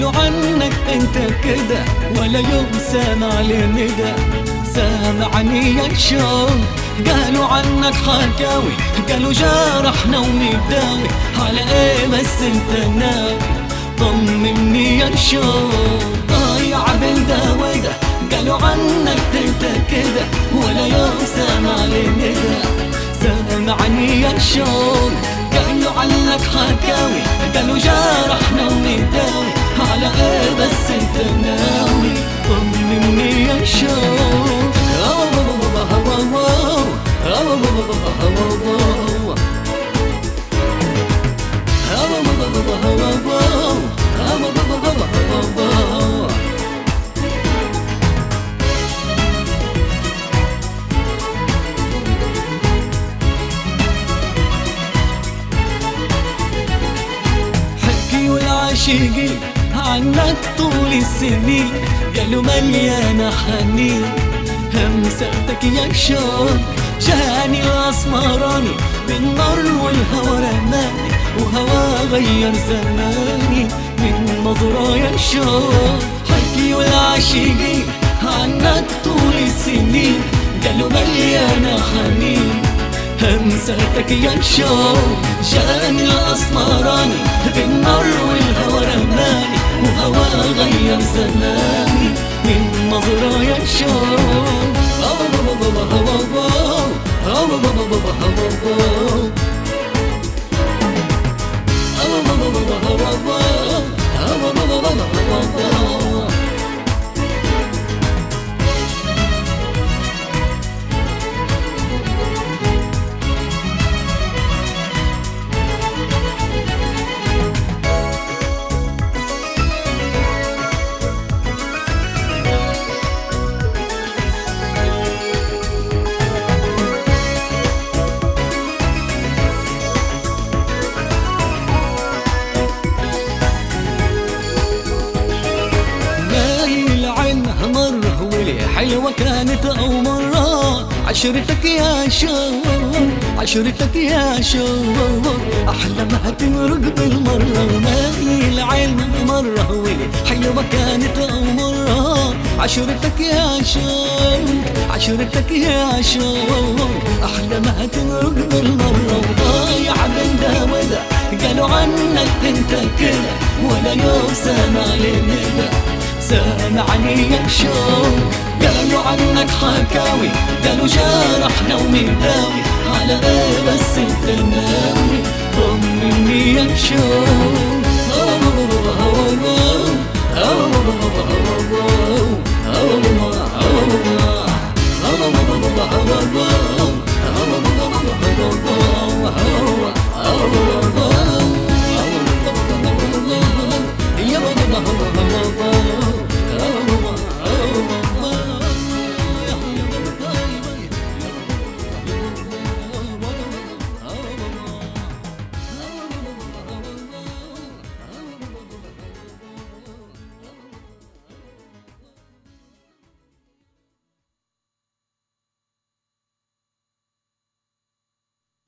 قالوا عنك انت كده ولا يوم سامع لندى سامعني يا شوق قالوا عنك حكاوي قالوا جرحنا ونداوي على ايه بس انت ناوي طمني يا شوق ضايع بالده وده قالوا عنك انت كده ولا يوم سامع لندى سامعني يا شوق قالوا عنك حكاوي قالوا جرحنا ونداوي على ايه بس انت ناوي طمني يا شوق حكي والعاشقين عنك طول السنين قالوا مليانة حنين همساتك يا شوق جاني الاسمراني بالنار والهوى رماني وهوا غير زماني من نظرة يا شوق حكي والعاشقين عنك طول السنين قالوا مليانة حنين همساتك يا شوق جاني الاسمراني بالنار والهوى رماني وهوا غير زماني من نظرة يا شوق مايل عنها مرة ولي حلوة كانت أو مرة عشرتك يا شوق عشرتك يا شوق أحلى ما تمرق بالمرة مايل عنها مرة ولي حلوة كانت أو مرة عشرتك يا شوق عشرتك يا شوق أحلى ما تمرق بالمرة وضايع بين ده وده قالوا عنك انت كده ولا يوم سامع لندى سامعني يا شوق قالوا عنك حكاوي قالوا جرحنا ومداوي على ايه بس انت ناوي طمني يا شوق Oh